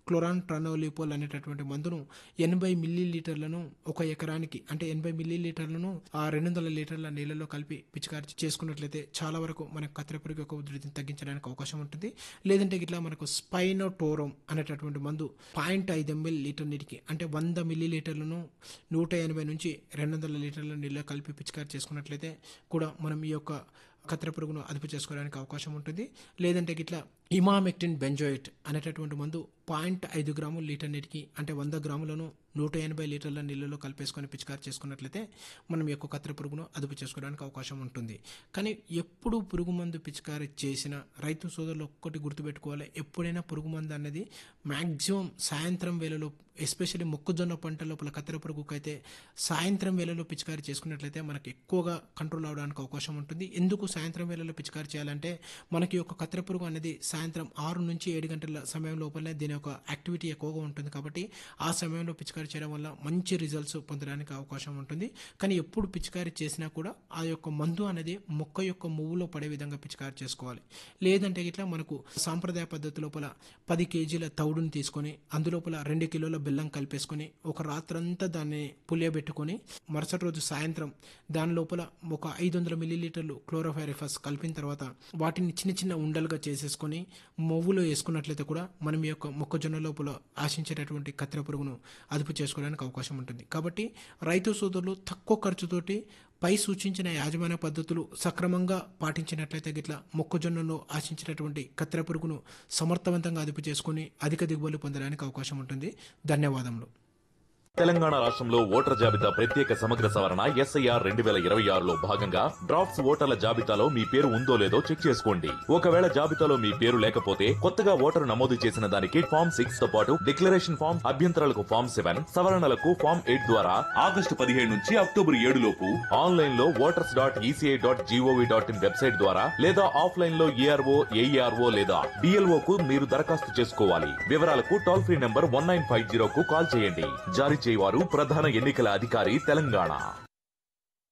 క్లోరాన్ ట్రనోలిపోల్ అనేటటువంటి మందును ఎనభై మిల్లీ లీటర్లను ఒక ఎకరానికి అంటే ఎనభై మిల్లీ లీటర్లను ఆ రెండు వందల లీటర్ల నీళ్ళలో కలిపి పిచికారి చేసుకున్నట్లయితే చాలా వరకు మనకు కత్తెర పురుగు యొక్క ఉధృతిని తగ్గించడానికి అవకాశం ఉంటుంది లేదంటే ఇట్లా మనకు స్పైనోటోరం అనేటటువంటి మందు పాయింట్ ఐదు ఎంఎల్ లీటర్ నీటికి అంటే వంద మిల్లీ లీటర్లను నూట ఎనభై నుంచి రెండు వందల లీటర్ల నీళ్ళలో కలిపి పిచికారి చేసుకున్నట్లయితే కూడా మనం ఈ యొక్క కత్తెర పురుగును అదుపు చేసుకోవడానికి అవకాశం ఉంటుంది లేదంటే ఇట్లా ఇమామెక్టిన్ బెంజోయిట్ అనేటటువంటి మందు పాయింట్ ఐదు గ్రాములు లీటర్ నీటికి అంటే వంద గ్రాములను నూట ఎనభై లీటర్ల నీళ్ళలో కలిపేసుకొని పిచికారి చేసుకున్నట్లయితే మనం ఈ యొక్క కత్తెర పురుగును అదుపు చేసుకోవడానికి అవకాశం ఉంటుంది కానీ ఎప్పుడు పురుగు మందు పిచికారి చేసినా రైతు సోదరులు ఒక్కటి గుర్తుపెట్టుకోవాలి ఎప్పుడైనా పురుగు మందు అనేది మ్యాక్సిమం సాయంత్రం వేళలో ఎస్పెషల్లీ మొక్కజొన్న పంట లోపల కత్తెర పురుగుకు అయితే సాయంత్రం వేళలో పిచికారి చేసుకున్నట్లయితే మనకి ఎక్కువగా కంట్రోల్ అవడానికి అవకాశం ఉంటుంది ఎందుకు సాయంత్రం వేళలో పిచికారి చేయాలంటే మనకి యొక్క కత్తెర పురుగు అనేది సాయంత్రం ఆరు నుంచి ఏడు గంటల సమయం లోపలనే దీని యొక్క యాక్టివిటీ ఎక్కువగా ఉంటుంది కాబట్టి ఆ సమయంలో పిచికారి చేయడం వల్ల మంచి రిజల్ట్స్ పొందడానికి అవకాశం ఉంటుంది కానీ ఎప్పుడు పిచికారి చేసినా కూడా ఆ యొక్క మందు అనేది మొక్క యొక్క మువ్వులో పడే విధంగా పిచికారి చేసుకోవాలి లేదంటే ఇట్లా మనకు సాంప్రదాయ పద్ధతి లోపల పది కేజీల తౌడుని తీసుకొని అందులోపల రెండు కిలోల బెల్లం కలిపేసుకొని ఒక రాత్రంతా దాన్ని పులియబెట్టుకొని మరుసటి రోజు సాయంత్రం దాని లోపల ఒక ఐదు వందల మిల్లీలీటర్లు క్లోరోఫైరిఫస్ కలిపిన తర్వాత వాటిని చిన్న చిన్న ఉండలుగా చేసేసుకొని మొవ్వులో వేసుకున్నట్లయితే కూడా మనం ఈ యొక్క మొక్కజొన్న లోపల ఆశించేటటువంటి కత్తెర పురుగును అదుపు చేసుకోవడానికి అవకాశం ఉంటుంది కాబట్టి రైతు సోదరులు తక్కువ ఖర్చుతోటి పై సూచించిన యాజమాన్య పద్ధతులు సక్రమంగా పాటించినట్లయితే గిట్ల మొక్కజొన్నలో ఆశించినటువంటి కత్తెర పురుగును సమర్థవంతంగా అదుపు చేసుకుని అధిక దిగుబడులు పొందడానికి అవకాశం ఉంటుంది ధన్యవాదములు తెలంగాణ రాష్ట్రంలో ఓటర్ జాబితా ప్రత్యేక సమగ్ర సవరణ ఎస్ఐఆర్ రెండు వేల ఇరవై ఆరులో భాగంగా డ్రాఫ్ట్స్ ఓటర్ల జాబితాలో మీ పేరు ఉందో లేదో చెక్ చేసుకోండి ఒకవేళ జాబితాలో మీ పేరు లేకపోతే కొత్తగా ఓటరు నమోదు చేసిన దానికి ఫామ్ సిక్స్ తో పాటు డిక్లరేషన్ ఫామ్ అభ్యంతరాలకు ఫామ్ సెవెన్ సవరణలకు ఫామ్ ఎయిట్ ద్వారా ఆగస్టు పదిహేడు నుంచి అక్టోబర్ ఏడు లోపు ఆన్లైన్ లో voters dot ECI dot gov dot in website ద్వారా లేదా ఆఫ్లైన్ లో ఏఆర్ఓ ఏఈఆర్ఓ లేదా డిఎల్ఓ కు మీరు దరఖాస్తు చేసుకోవాలి వివరాలకు toll free number one nine five zero కు కాల్ చేయండి జారీ చేయవారు ప్రధాన ఎన్నికల అధికారి తెలంగాణ